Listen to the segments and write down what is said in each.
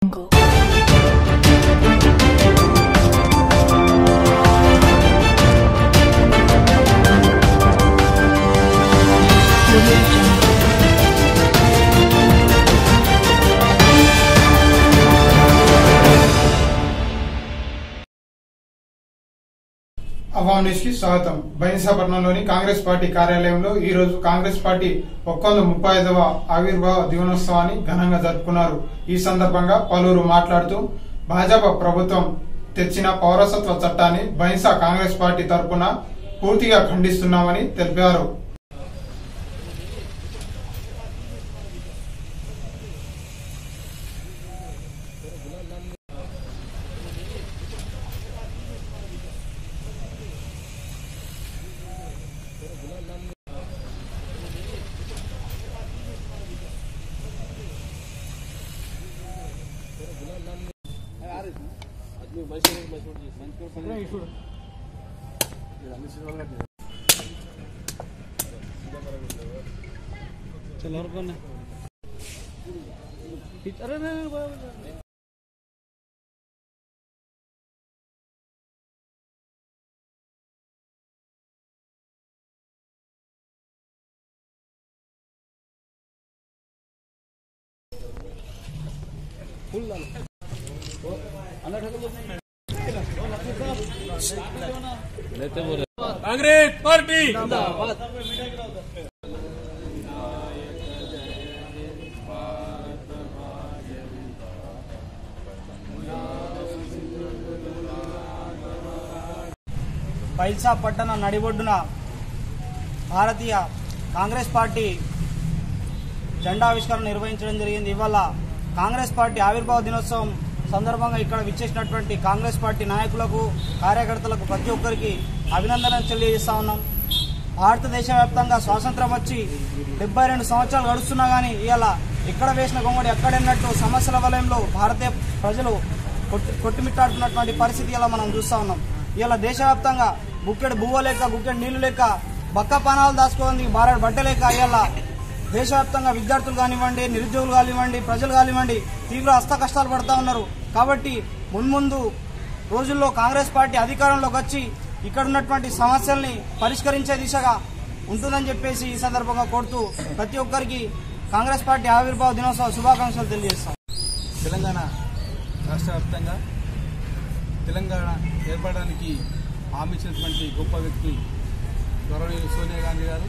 jungle. Audio jungle. Awam news కి స్వాగతం బైన్సాపట్నంలోని Congress party కార్యాలయంలో ఈ రోజు కాంగ్రెస్ పార్టీ ఒక్కొంద ముప్పై ఐదవ ఆవిర్భావ దివనోత్సవాన్ని ఘనంగా జరుపుకున్నారు ఈ సందర్భంగా పలువురు మాట్లాడుతూ భాజపా ప్రభుత్వం తెచ్చిన పౌరసత్వ చట్టాన్ని బైన్సా కాంగ్రెస్ పార్టీ తరపున పూర్తిగా ఖండిస్తున్నామని తెలిపారు चलो और कौन है अरे नहीं नहीं बराबर है। फुल डालो ओ, अंदर ढको लो। लेते बोले कांग्रेस पार्टी బైల్సా పట్టణ నడిబొడ్డున భారతీయ కాంగ్రెస్ పార్టీ జెండా ఆవిష్కరణ నిర్వహించడం జరిగింది ఇవాళ కాంగ్రెస్ పార్టీ ఆవిర్భావ దినోత్సవం సందర్భంగా ఇక్కడ విచ్చేసినటువంటి కాంగ్రెస్ పార్టీ నాయకులకు కార్యకర్తలకు ప్రతి ఒక్కరికి అభినందనలు తెలియజేస్తా ఉన్నాం భారతదేశ వ్యాప్తంగా స్వాతంత్రం వచ్చి డెబ్బై రెండు సంవత్సరాలు గడుస్తున్నా కానీ ఇవాళ ఎక్కడ వేసిన గొంగడి ఎక్కడన్నట్టు సమస్యల వలయంలో భారతీయ ప్రజలు కొట్టి కొట్టుమిట్టాడుతున్నటువంటి పరిస్థితి ఇలా మనం చూస్తా ఉన్నాం ఇలా దేశవ్యాప్తంగా గుక్కెడు బువ్వ లేక గుక్కెడు నీళ్లు లేక బక్క పానాలు దాచుకోవడానికి బారెడు బట్ట లేక ఇవాళ దేశవ్యాప్తంగా విద్యార్థులు కానివ్వండి నిరుద్యోగులు కానివ్వండి ప్రజలు కానివ్వండి తీవ్ర హస్త కష్టాలు పడుతూ ఉన్నారు కాబట్టి మున్ముందు రోజుల్లో కాంగ్రెస్ పార్టీ అధికారంలోకి వచ్చి ఇక్కడ ఉన్నటువంటి సమస్యల్ని పరిష్కరించే దిశగా ఉంటుందని చెప్పేసి ఈ సందర్భంగా కోరుతూ ప్రతి ఒక్కరికి కాంగ్రెస్ పార్టీ ఆవిర్భావ దినోత్సవ శుభాకాంక్షలు తెలియజేస్తాం తెలంగాణ రాష్ట్ర వ్యాప్తంగా తెలంగాణ ఏర్పడడానికి హామీ ఇచ్చినటువంటి గొప్ప వ్యక్తి గౌరవనీయులు సోనియా గాంధీ గారు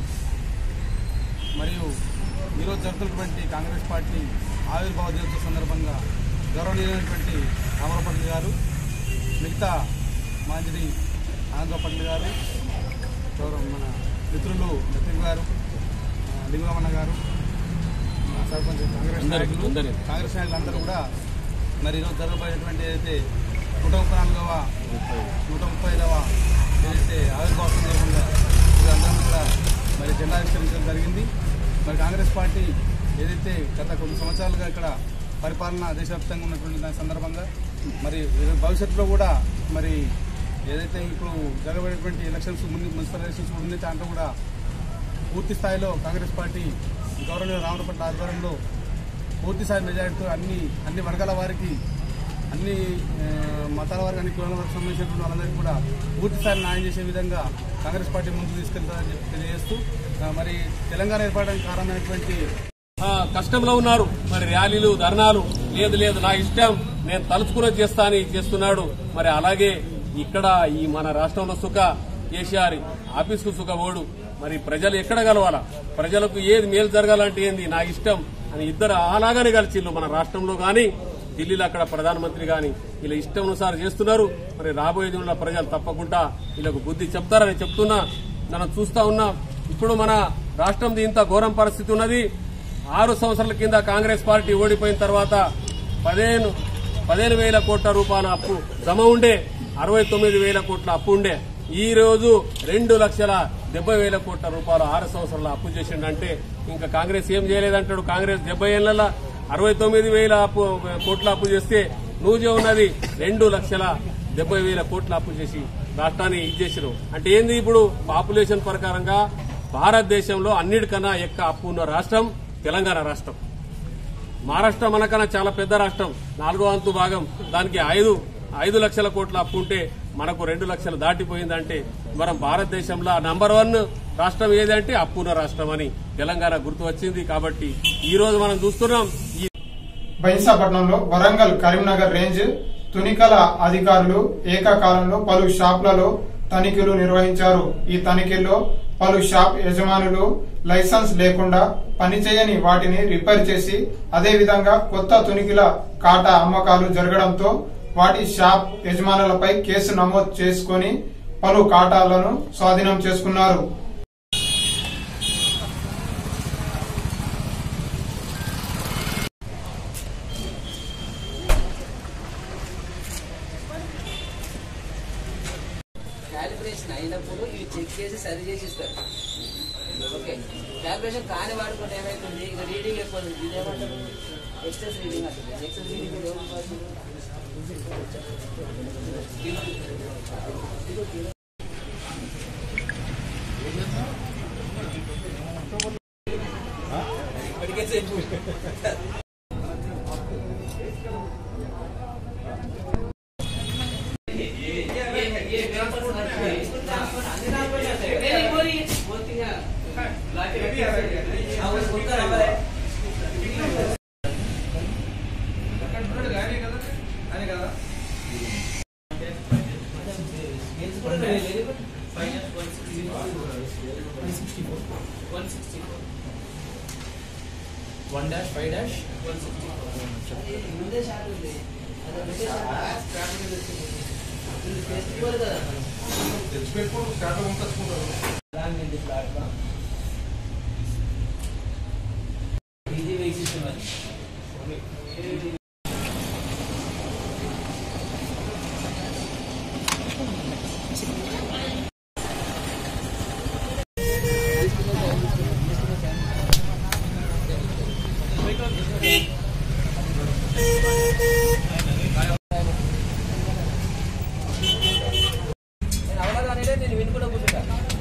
మరియు ఈరోజు జరుగుతున్నటువంటి కాంగ్రెస్ పార్టీ ఆవిర్భావ దినోత్సవ సందర్భంగా గౌరవనీయులైనటువంటి అమరపల్లి గారు మిగతా మాంజరి ఆంధ్రపల్లి గారు గౌరవ మన మిత్రులు లక్ష్మీ గారు ఆ, లింగమన్న గారు మా సర్పంచ్ కాంగ్రెస్ నాయకులు కాంగ్రెస్ నాయకులు అందరూ కూడా మరి ఈరోజు జరగబోయేటువంటి ఏదైతే నూట ముప్పై నాలుగవ నూట ముప్పై ఐదవ ఏదైతే ఆవిర్భావ సందర్భంగా అందరం కూడా మరి జెండా ఆవిష్కరించడం జరిగింది మరి కాంగ్రెస్ పార్టీ ఏదైతే గత కొన్ని సంవత్సరాలుగా ఇక్కడ పరిపాలన దేశవ్యాప్తంగా ఉన్నటువంటి దాని సందర్భంగా మరి భవిష్యత్తులో కూడా మరి ఏదైతే ఇప్పుడు జరగబోయేటువంటి ఎలక్షన్స్ ముందు మున్సిపల్ ఎలక్షన్స్ ఉంది దాంట్లో కూడా పూర్తి స్థాయిలో కాంగ్రెస్ పార్టీ గౌరవనీయ రామరపట్ల ఆధ్వర్యంలో పూర్తి స్థాయి మెజారిటీతో అన్ని అన్ని వర్గాల వారికి అన్ని ఆ, మతాల వారికి అన్ని కులాల వారికి సంబంధించినటువంటి వాళ్ళందరికీ కూడా పూర్తి స్థాయి న్యాయం చేసే విధంగా కాంగ్రెస్ పార్టీ ముందుకు తీసుకెళ్తారని చెప్పి తెలియజేస్తూ ఆ, మరి తెలంగాణ ఏర్పడడానికి కారణమైనటువంటి ఆ, కష్టంలో ఉన్నారు మరి ర్యాలీలు ధర్నాలు లేదు లేదు నా ఇష్టం నేను తలుచుకున్నది చేస్తా అని చేస్తున్నాడు మరి అలాగే ఇక్కడ ఈ మన రాష్ట్రంలో సుఖ కేసీఆర్ ఆఫీస్కు సుఖ ఓడు మరి ప్రజలు ఎక్కడ కలవాలా ప్రజలకు ఏది మేలు జరగాలంటే ఏంది నా ఇష్టం అని ఇద్దరు అలాగానే కలిసిళ్ళు మన రాష్ట్రంలో గాని ఢిల్లీలో అక్కడ ప్రధానమంత్రి గాని ఇలా ఇష్టం చేస్తున్నారు మరి రాబోయే దినంలో ప్రజలు తప్పకుండా వీళ్ళకు బుద్ధి చెప్తారని చెప్తున్నా మనం చూస్తా ఉన్నాం ఇప్పుడు మన రాష్ట్రం ఇంత ఘోరం పరిస్థితి ఉన్నది ఆరు సంవత్సరాల కింద కాంగ్రెస్ పార్టీ ఓడిపోయిన తర్వాత పదిహేను పదిహేను వేల కోట్ల రూపాయల అప్పు జమ ఉండే అరవై తొమ్మిది వేల కోట్ల అప్పు ఉండే ఈ రోజు రెండు లక్షల డెబ్బై వేల కోట్ల రూపాయలు ఆరు సంవత్సరాల అప్పు చేసిండంటే ఇంకా కాంగ్రెస్ ఏం చేయలేదంటాడు కాంగ్రెస్ డెబ్బై ఏళ్ల అరవై తొమ్మిది వేల అప్పు కోట్ల అప్పు చేస్తే నువ్వు ఉన్నది రెండు లక్షల డెబ్బై వేల కోట్ల అప్పు చేసి రాష్ట్రాన్ని ఇచ్చేసారు అంటే ఏంది ఇప్పుడు పాపులేషన్ ప్రకారంగా భారతదేశంలో అన్నిటికన్నా ఎక్కువ అప్పు ఉన్న రాష్ట్రం తెలంగాణ రాష్ట్రం మహారాష్ట్ర మనకన్నా చాలా పెద్ద రాష్ట్రం నాలుగో వంతు భాగం దానికి ఐదు ఐదు లక్షల కోట్ల అప్పు ఉంటే మనకు రెండు లక్షలు దాటిపోయిందంటే మనం భారతదేశంలో నంబర్ వన్ రాష్ట్రం ఏదంటే అప్పున్న రాష్ట్రం అని తెలంగాణ గుర్తు వచ్చింది కాబట్టి ఈ రోజు మనం చూస్తున్నాం ఈ బైన్సాపట్నంలో వరంగల్ కరీంనగర్ రేంజ్ తునికల అధికారులు ఏకకాలంలో పలు షాపులలో తనిఖీలు నిర్వహించారు ఈ తనిఖీల్లో పలు షాప్ యజమానులు లైసెన్స్ లేకుండా పనిచేయని వాటిని రిపేర్ చేసి అదేవిధంగా కొత్త తునికిల కాటా అమ్మకాలు జరగడంతో వాటి షాప్ యజమానులపై కేసు నమోదు చేసుకొని పలు కాటాలను స్వాధీనం చేసుకున్నారు క్యాలిబ్రేషన్ అయినప్పుడు ఇవి చెక్ చేసి సరి చేసి ఇస్తారు ఓకే క్యాలిబ్రేషన్ కాని వాడుకుంటే ఏమైతుంది ఇక రీడింగ్ ఎక్కువ ఉంది. ఇది ఏమంటారు ఎక్సెస్ రీడింగ్ అంటుంది ఎక్సెస్ రీడింగ్ కూడా ఎవరు pass one dash five dash ముందే షాట్ ఉంది అది ముందే షాట్ ఫెస్టివల్ కదా దాని మీద ఇట్లా ఆడతాం. ఈజీ వెయిట్ సిస్టమ్ అది నేను అవగానే నేను వినుకుంటూ కూర్చుంటా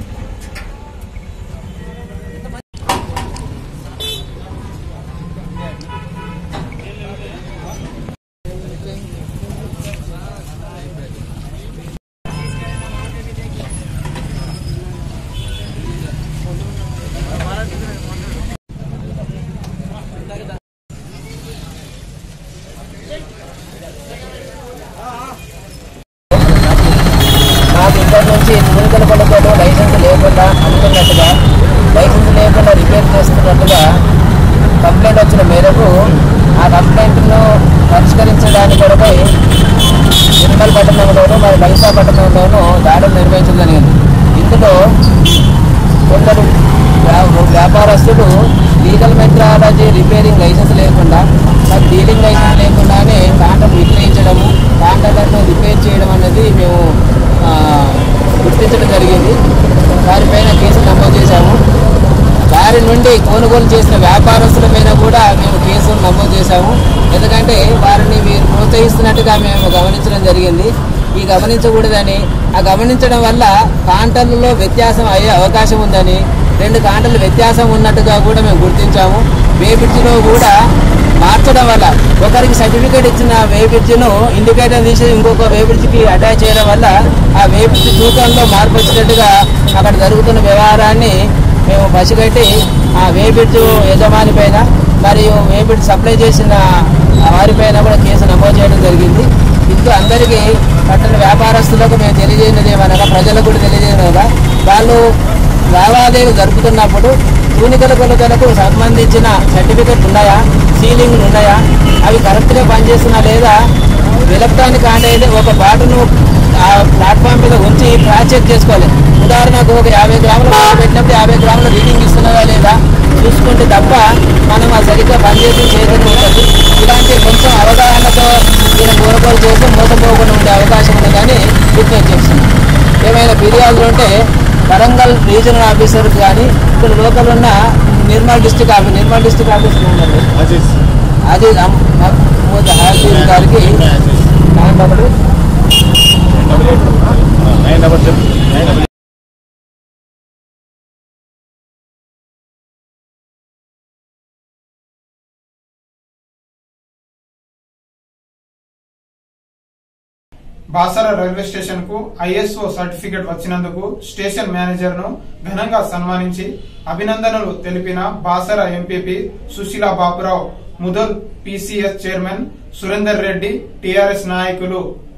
నాకు ఇంటర్ నుంచి తూనికల కొలతలు లైసెన్స్ లేకుండా అనుకున్నట్టుగా లైసెన్స్ లేకుండా రిపేర్ చేస్తున్నట్టుగా కంప్లైంట్ వచ్చిన మేరకు ఆ కంప్లైంట్ను పరిష్కరించడానికి కొరకై నిర్మల్ పట్టణంలోను మరి బైసా పట్టణంలోను దాడులు నిర్వహించడం జరిగింది ఇందులో కొందరు వ్యా- వ్యాపారస్తులు లీగల్ మెట్రాలజీ రిపేరింగ్ లైసెన్స్ లేకుండా మరి డీలింగ్ లైసెన్స్ లేకుండానే కాంటలు విక్రయించడము కాంటలను రిపేర్ చేయడం అనేది మేము ఆ, గుర్తించడం జరిగింది వారిపైన కేసు నమోదు చేశాము వారి నుండి కొనుగోలు చేసిన వ్యాపారస్తుల పైన కూడా మేము కేసులు నమోదు చేశాము ఎందుకంటే వారిని వీరు ప్రోత్సహిస్తున్నట్టుగా మేము గమనించడం జరిగింది ఈ గమనించకూడదని ఆ గమనించడం వల్ల కాంటలలో వ్యత్యాసం అయ్యే అవకాశం ఉందని రెండు కాంటలు వ్యత్యాసం ఉన్నట్టుగా కూడా మేము గుర్తించాము వేపిడ్జిలో కూడా మార్చడం వల్ల ఒకరికి సర్టిఫికేట్ ఇచ్చిన వేపిడ్జిను ఇండికేటర్ తీసి ఇంకొక వేపిడ్జికి అటాచ్ చేయడం వల్ల ఆ వేపిడ్జి తూకంలో మార్పు వచ్చినట్టుగా అక్కడ జరుగుతున్న వ్యవహారాన్ని మేము పసిగట్టి ఆ వేపిడ్జు యజమాని పైన మరియు వేపిడ్జు సప్లై చేసిన వారిపైన కూడా కేసు నమోదు చేయడం జరిగింది ఇందులో అందరికీ పట్టణ వ్యాపారస్తులకు మేము తెలియజేయనిది ఏమనగా ప్రజలకు కూడా తెలియజేయనగా వాళ్ళు లావాదేవీలు జరుపుతున్నప్పుడు తూనికల కొలతలకు సంబంధించిన సర్టిఫికెట్ ఉన్నాయా సీలింగ్లు ఉన్నాయా అవి కరెక్ట్గా పనిచేస్తున్నా లేదా ఎలక్ట్రానిక్ అనేది ఒక బాటను ఆ ప్లాట్ఫామ్ మీద ఉంచి క్రాస్ చెక్ చేసుకోవాలి ఉదాహరణకు ఒక యాభై గ్రాములు బాటిల్ పెట్టినప్పుడు యాభై గ్రాముల రీడింగ్ ఇస్తున్నదా లేదా చూసుకుంటే తప్ప మనం ఆ సరిగ్గా పనిచేసి చేయదని ఉంటుంది ఇలాంటి కొంచెం అవగాహనతో ఈయన కొనుగోలు చేసి మోసపోకుండా ఉండే అవకాశం ఉందని విజ్ఞప్తి చేస్తున్నాం ఏమైనా ఫిర్యాదులు ఉంటే వరంగల్ రీజనల్ ఆఫీసర్ కానీ ఇక్కడ లోకల్ ఉన్న Nirmal district office Nirmal district office ఉందండి అది మహమూద్ హాజీర్ గారికి nine double nine double nine double Basara railway station కు ఐఎస్ఓ సర్టిఫికెట్ వచ్చినందుకు స్టేషన్ మేనేజర్ ను ఘనంగా సన్మానించి అభినందనలు తెలిపిన Basara MPP Sushila Bapurao Mudhol PCS chairman Surender Reddy TRS నాయకులు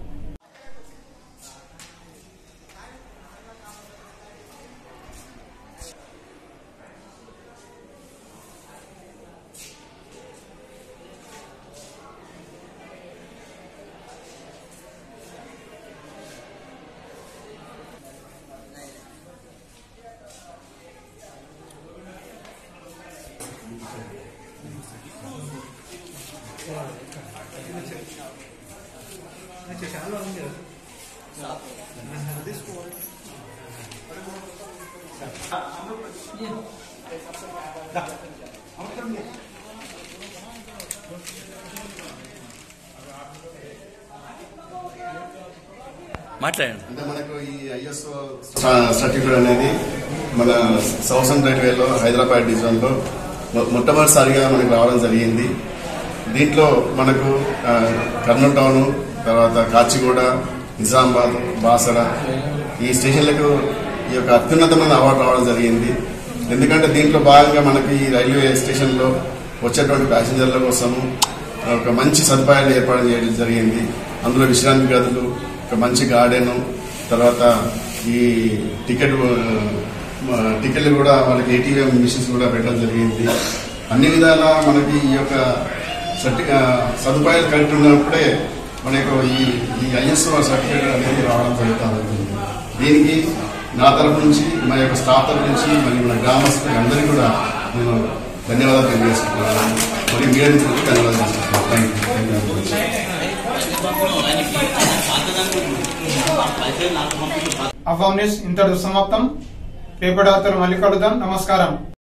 మాట్లాడండి అంటే మనకు ఈ ఐఎస్ఓ సర్టిఫికేట్ అనేది మన సౌసన్ రైల్వేలో హైదరాబాద్ డివిజన్లో మొ- మొట్టమొదటిసారిగా మనకు రావడం జరిగింది దీంట్లో మనకు ఆ, కర్నూలు టౌన్ తర్వాత కాచిగూడ నిజామాబాద్ బాసర ఈ స్టేషన్లకు ఈ యొక్క అత్యున్నతమైన అవార్డు రావడం జరిగింది ఎందుకంటే దీంట్లో భాగంగా మనకి ఈ రైల్వే స్టేషన్లో వచ్చేటువంటి ప్యాసింజర్ల కోసము ఒక మంచి సదుపాయాలు ఏర్పాటు చేయడం జరిగింది అందులో విశ్రాంతి గదులు ఒక మంచి గార్డెన్ తర్వాత ఈ టికెట్ ఆ, టికెట్లు కూడా వాళ్ళకి ఏటీఎం మిషన్స్ కూడా పెట్టడం జరిగింది అన్ని విధాల మనకి ఈ యొక్క సర్టి ఆ, సదుపాయాలు కలిగి ఉన్నప్పుడే మనకు ఈ ఈ ఐఎస్ఓ సర్టిఫికేట్ అనేది రావడం జరుగుతుంది దీనికి నా తరపు నుంచి మా యొక్క స్టాఫ్ తరపు నుంచి మరియు మన గ్రామస్తులకి అందరికీ కూడా నేను ధన్యవాదాలు తెలియజేసుకుంటున్నాను మరియు మీడియా ధన్యవాదాలు చేసుకుంటున్నాను థ్యాంక్ యూ థ్యాంక్ యూ అఫామ్ న్యూస్ ఇంతటితో సమాప్తం రేపటి వార్తలు మళ్ళీ కలుద్దాం నమస్కారం